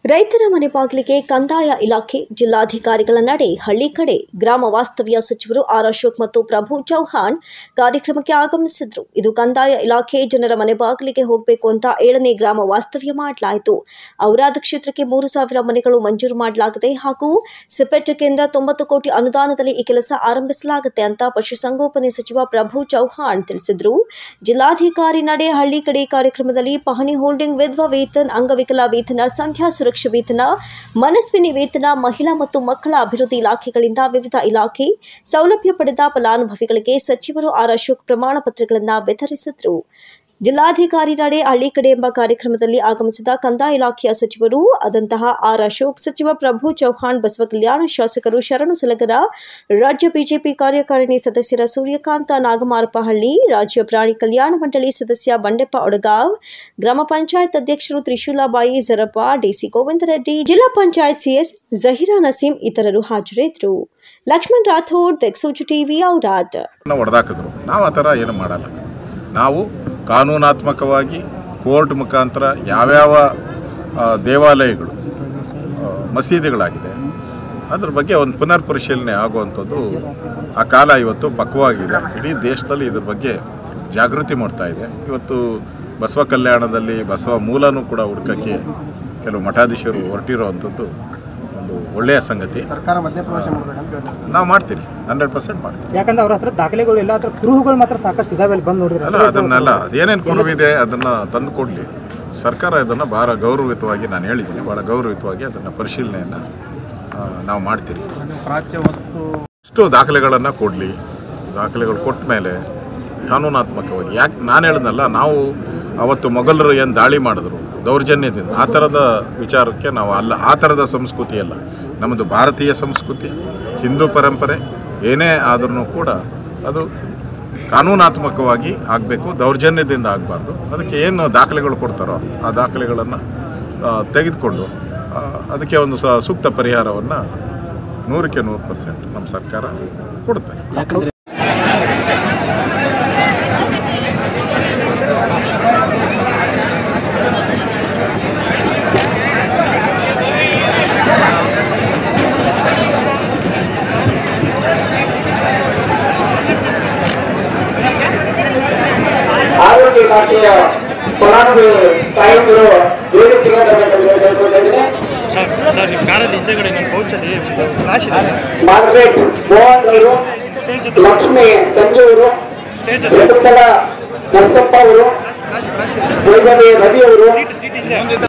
ರೈತರ ಮನೆ ಬಾಗಿಲಿಗೆ ಕಂದಾಯ ಇಲಾಖೆ ಜಿಲ್ಲಾಧಿಕಾರಿಗಳ ನಡೆ ಹಳ್ಳಿ ಕಡೆ ಗ್ರಾಮ ವಾಸ್ತವ್ಯ ಸಚಿವರು ಆರ್ ಅಶೋಕ್ ಮತ್ತು ಪ್ರಭು ಚೌಹಾಣ್ ಕಾರ್ಯಕ್ರಮಕ್ಕೆ ಆಗಮಿಸಿದ್ರು ಇದು ಕಂದಾಯ ಇಲಾಖೆ ಜನರ ಮನೆ ಬಾಗಿಲಿಗೆ ಹೋಗಬೇಕು ಅಂತ ಏಳನೇ ಗ್ರಾಮ ವಾಸ್ತವ್ಯ ಮಾಡಲಾಯಿತು ಔರಾದ ಕ್ಷೇತ್ರಕ್ಕೆ ಮೂರು ಸಾವಿರ ಮನೆಗಳು ಮಂಜೂರು ಮಾಡಲಾಗಿದೆ ಹಾಗೂ ಸಿಪೆಟ್ ಕೇಂದ್ರ ತೊಂಬತ್ತು ಕೋಟಿ ಅನುದಾನದಲ್ಲಿ ಈ ಕೆಲಸ ಆರಂಭಿಸಲಾಗುತ್ತೆ ಅಂತ ಪಶುಸಂಗೋಪನೆ ಸಚಿವ ಪ್ರಭು ಚೌಹಾಣ್ ತಿಳಿಸಿದ್ರು ಜಿಲ್ಲಾಧಿಕಾರಿ ನಡೆ ಹಳ್ಳಿ ಕಡೆ ಕಾರ್ಯಕ್ರಮದಲ್ಲಿ ಪಹಣಿ ಹೋಲ್ಡಿಂಗ್ ವಿಧವಾ ವೇತನ್ ಅಂಗವಿಕಲ ವೇತನ ಸಂಧ್ಯಾ ಸುರಕ್ಷಾ ವೇತನ ಮನಸ್ವಿನಿ ವೇತನ ಮಹಿಳಾ ಮತ್ತು ಮಕ್ಕಳ ಅಭಿವೃದ್ಧಿ ಇಲಾಖೆಗಳಿಂದ ವಿವಿಧ ಇಲಾಖೆ ಸೌಲಭ್ಯ ಪಡೆದ ಫಲಾನುಭವಿಗಳಿಗೆ ಸಚಿವರು ಆರ್ ಅಶೋಕ್ ಪ್ರಮಾಣ ಪತ್ರಗಳನ್ನು ವಿತರಿಸಿದರು ಜಿಲ್ಲಾಧಿಕಾರಿ ನಡೆ ಹಳ್ಳಿ ಕಡೆ ಎಂಬ ಕಾರ್ಯಕ್ರಮದಲ್ಲಿ ಆಗಮಿಸಿದ ಕಂದಾಯ ಇಲಾಖೆಯ ಸಚಿವರು ಆದಂತಹ ಆರ್ ಅಶೋಕ್ ಸಚಿವ ಪ್ರಭು ಚೌಹಾಣ್ ಬಸವ ಕಲ್ಯಾಣ ಶಾಸಕರು ಶರಣು ಸಲಗರ ರಾಜ್ಯ ಬಿಜೆಪಿ ಕಾರ್ಯಕಾರಿಣಿ ಸದಸ್ಯರ ಸೂರ್ಯಕಾಂತ ನಾಗಮಾರಪಹಳ್ಳಿ ರಾಜ್ಯ ಪ್ರಾಣಿ ಕಲ್ಯಾಣ ಮಂಡಳಿ ಸದಸ್ಯ ಬಂಡೆಪ್ಪ ಒಡಗಾವ್ ಗ್ರಾಮ ಪಂಚಾಯತ್ ಅಧ್ಯಕ್ಷರು ತ್ರಿಶೂಲಾಬಾಯಿ ಜರಪ್ಪ ಡಿಸಿ ಗೋವಿಂದರೆಡ್ಡಿ ಜಿಲ್ಲಾ ಪಂಚಾಯತ್ ಸಿಎಸ್ ಜಹೀರಾ ನಸೀಂ ಇತರರು ಹಾಜರಿದ್ದರು ಲಕ್ಷ್ಮಣ್ ರಾಥೋಡ್ ದೆಕ್ಸೋಜು ಟಿವಿ ಔರಾದ್ ಹೊಡೆದಾಕಿದ್ರು ನಾವು ಆ ಥರ ಏನು ಮಾಡಲ್ಲ ನಾವು ಕಾನೂನಾತ್ಮಕವಾಗಿ ಕೋರ್ಟ್ ಮುಖಾಂತರ ಯಾವ್ಯಾವ ಆ, ದೇವಾಲಯಗಳು ಆ, ಮಸೀದಿಗಳಾಗಿದೆ ಅದ್ರ ಬಗ್ಗೆ ಒಂದು ಪುನರ್ ಪರಿಶೀಲನೆ ಆಗುವಂಥದ್ದು ಆ ಕಾಲ ಇವತ್ತು ಪಕ್ವವಾಗಿದೆ ಇಡೀ ದೇಶದಲ್ಲಿ ಇದ್ರ ಬಗ್ಗೆ ಜಾಗೃತಿ ಮೂಡ್ತಾ ಇದೆ ಇವತ್ತು ಬಸವ ಕಲ್ಯಾಣದಲ್ಲಿ ಬಸವ ಮೂಲನೂ ಕೂಡ ಹುಡ್ಕಕ್ಕೆ ಕೆಲವು ಮಠಾಧೀಶರು ಹೊರಟಿರೋವಂಥದ್ದು ಒಂದು ಒಳ್ಳೆಯ ಸಂಗತಿ ಸರ್ಕಾರ ಮಧ್ಯಪ್ರವೇಶ ಮಾಡ್ಬೇಕಂತ ನಾವು ಮಾಡ್ತೀವಿ ಹಂಡ್ರೆಡ್ ಪರ್ಸೆಂಟ್ ಮಾಡ್ತೀವಿ ಯಾಕಂದ್ರೆ ಅವ್ರ ಹತ್ರ ದಾಖಲೆಗಳು ಎಲ್ಲ ಹತ್ರ ಕುರುಹುಗಳು ಮಾತ್ರ ಸಾಕಷ್ಟು ಇದಾವೆ ಅಲ್ಲಿ ಬಂದು ನೋಡಿದ್ರೆ ಅಲ್ಲ ಅದನ್ನೆಲ್ಲ ಅದೇನೇನು ಕುರುವಿದೆ ಅದನ್ನು ತಂದು ಕೊಡಲಿ ಸರ್ಕಾರ ಇದನ್ನು ಭಾಳ ಗೌರವಯುತವಾಗಿ ನಾನು ಹೇಳಿದ್ದೀನಿ ಭಾಳ ಗೌರವಯುತವಾಗಿ ಅದನ್ನು ಪರಿಶೀಲನೆಯನ್ನು ನಾವು ಮಾಡ್ತೀವಿ ಪ್ರಾಚ್ಯ ವಸ್ತು ಅಷ್ಟು ದಾಖಲೆಗಳನ್ನು ಕೊಡಲಿ ದಾಖಲೆಗಳು ಕೊಟ್ಟ ಮೇಲೆ ಕಾನೂನಾತ್ಮಕವಾಗಿ ಯಾಕೆ ನಾನು ಹೇಳಿದ್ನಲ್ಲ ನಾವು ಅವತ್ತು ಮೊಘಲರು ಏನು ದಾಳಿ ಮಾಡಿದ್ರು ದೌರ್ಜನ್ಯದಿಂದ ಆ ಥರದ ವಿಚಾರಕ್ಕೆ ನಾವು ಅಲ್ಲ ಆ ಥರದ ಸಂಸ್ಕೃತಿ ಅಲ್ಲ ನಮ್ಮದು ಭಾರತೀಯ ಸಂಸ್ಕೃತಿ ಹಿಂದೂ ಪರಂಪರೆ ಏನೇ ಆದ್ರೂ ಕೂಡ ಅದು ಕಾನೂನಾತ್ಮಕವಾಗಿ ಆಗಬೇಕು ದೌರ್ಜನ್ಯದಿಂದ ಆಗಬಾರ್ದು ಅದಕ್ಕೆ ಏನು ದಾಖಲೆಗಳು ಕೊಡ್ತಾರೋ ಆ ದಾಖಲೆಗಳನ್ನು ತೆಗೆದುಕೊಂಡು ಆ, ಅದಕ್ಕೆ ಒಂದು ಸ ಸೂಕ್ತ ಪರಿಹಾರವನ್ನು ನೂರಕ್ಕೆ ನೂರು ಪರ್ಸೆಂಟ್ ನಮ್ಮ ಸರ್ಕಾರ ಕೊಡುತ್ತೆ ಆರೋಗ್ಯ ಇಲಾಖೆಯ ಫಲಾನುಭವಿ ತಾಯಂದಿರು ಏಳು ತಿಂಗಳ ಸರ್ ಸರ್ ನಿಮ್ಮ ಕಾರಲ್ಲಿ ಹಿಂದೆಗಡೆ ನನ್ನ ಪೌಚಲ್ಲಿ ಫ್ಲಾಶ್ ಇದೆ ಮಾರ್ಗ್ರೆಟ್ ಮೋಹನ್ ಅವರು ಸ್ಟೇಜ್ ಜೊತೆ ಲಕ್ಷ್ಮಿ ಸಂಜು ಅವರು ಸ್ಟೇಜ್ ಜಗತ್ತಲ ನರಸಪ್ಪ ಅವರು ಫ್ಲಾಶ್ ಫ್ಲಾಶ್ ಇದೆ ವೈಭವಿ ರವಿ ಅವರು ಸೀಟ್ ಸೀಟ್ ಹಿಂದೆ